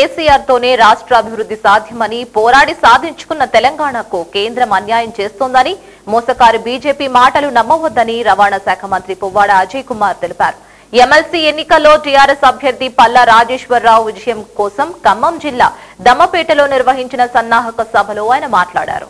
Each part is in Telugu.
కేసీఆర్ తోనే రాష్ట్ర అభివృద్ధి సాధ్యమని పోరాడి సాధించుకున్న తెలంగాణకు కేంద్రం అన్యాయం చేస్తోందని మోసకారి బీజేపీ మాటలు నమ్మవద్దని రవాణా శాఖ మంత్రి పువ్వాడ అజయ్ కుమార్ తెలిపారు ఎమ్మెల్సీ ఎన్నికల్లో టీఆర్ఎస్ అభ్యర్థి పల్లా రాజేశ్వరరావు విజయం కోసం ఖమ్మం జిల్లా దమ్మపేటలో నిర్వహించిన సన్నాహక సభలో ఆయన మాట్లాడారు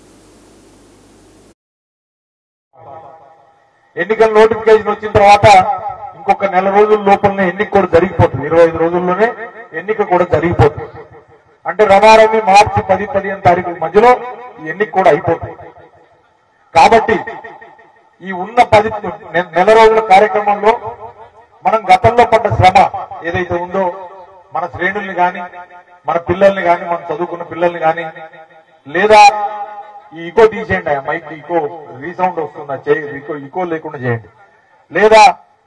ఎన్నికల నోటిఫికేషన్ వచ్చిన తర్వాత ఇంకొక నెల రోజుల లోపలనే ఎన్నిక కూడా జరిగిపోతుంది ఇరవై ఐదు రోజుల్లోనే ఎన్నిక కూడా జరిగిపోతుంది అంటే రమారమి మార్చి పది పదిహేను తారీఖు మధ్యలో ఈ ఎన్నిక కూడా అయిపోతుంది కాబట్టి ఈ ఉన్న పది నె- నెల రోజుల కార్యక్రమంలో మనం గతంలో పడ్డ శ్రమ ఏదైతే ఉందో మన శ్రేణుల్ని గాని మన పిల్లల్ని గాని మనం చదువుకున్న పిల్లల్ని గాని లేదా ఈ ఇకో తీసేయండి ఆ మైక్ ఇకో రీసౌండ్ వస్తుంది ఆ చేయ ఇకో ఇకో లేకుండా చేయండి లేదా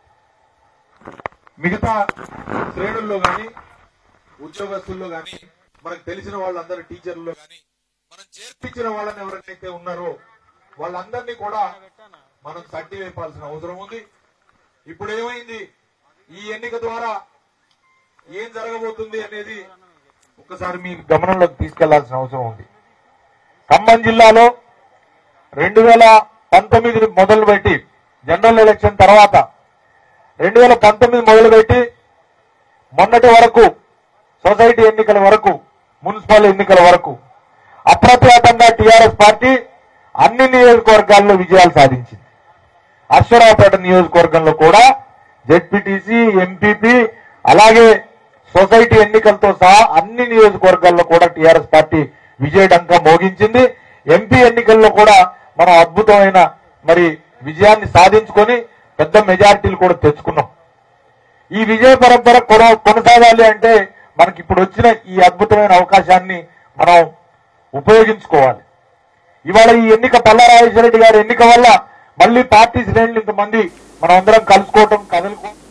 మిగతా శ్రేణుల్లో గాని ఉద్యోగస్తుల్లో గాని మనకు తెలిసిన వాళ్ళందరూ టీచర్లలో గాని మనం చేర్పించిన వాళ్ళని ఎవరైతే ఉన్నారో వాళ్ళందరినీ కూడా మనం తట్టి వేపాల్సిన అవసరం ఉంది ఇప్పుడు ఏమైంది ఈ ఎన్నిక ద్వారా ఏం జరగబోతుంది అనేది ఒకసారి మీ గమనంలోకి తీసుకెళ్లాల్సిన అవసరం ఉంది ఖమ్మం జిల్లాలో రెండు వేల పంతొమ్మిది మొదలుపెట్టి జనరల్ ఎలక్షన్ తర్వాత రెండు వేల పంతొమ్మిది మొదలుపెట్టి మొన్నటి వరకు సొసైటీ ఎన్నికల వరకు మున్సిపల్ ఎన్నికల వరకు అప్రతిహతంగా టీఆర్ఎస్ పార్టీ అన్ని నియోజకవర్గాల్లో విజయాలు సాధించింది అశ్వరావుపేట నియోజకవర్గంలో కూడా జెడ్పీటీసీ ఎంపీపీ అలాగే సొసైటీ ఎన్నికలతో సహా అన్ని నియోజకవర్గాల్లో కూడా టీఆర్ఎస్ పార్టీ విజయడంక మోగించింది ఎంపీ ఎన్నికల్లో కూడా మనం అద్భుతమైన మరి విజయాన్ని సాధించుకొని పెద్ద మెజారిటీలు కూడా తెచ్చుకున్నాం ఈ విజయ పరంపర కొన- కొనసాగాలి అంటే మనకి ఇప్పుడు వచ్చిన ఈ అద్భుతమైన అవకాశాన్ని మనం ఉపయోగించుకోవాలి ఇవాళ ఈ ఎన్నిక పల్లా రెడ్డి గారి ఎన్నిక వల్ల మళ్ళీ పార్టీ శ్రేణులు ఇంతమంది మనం అందరం కలుసుకోవటం కదలుకోవటం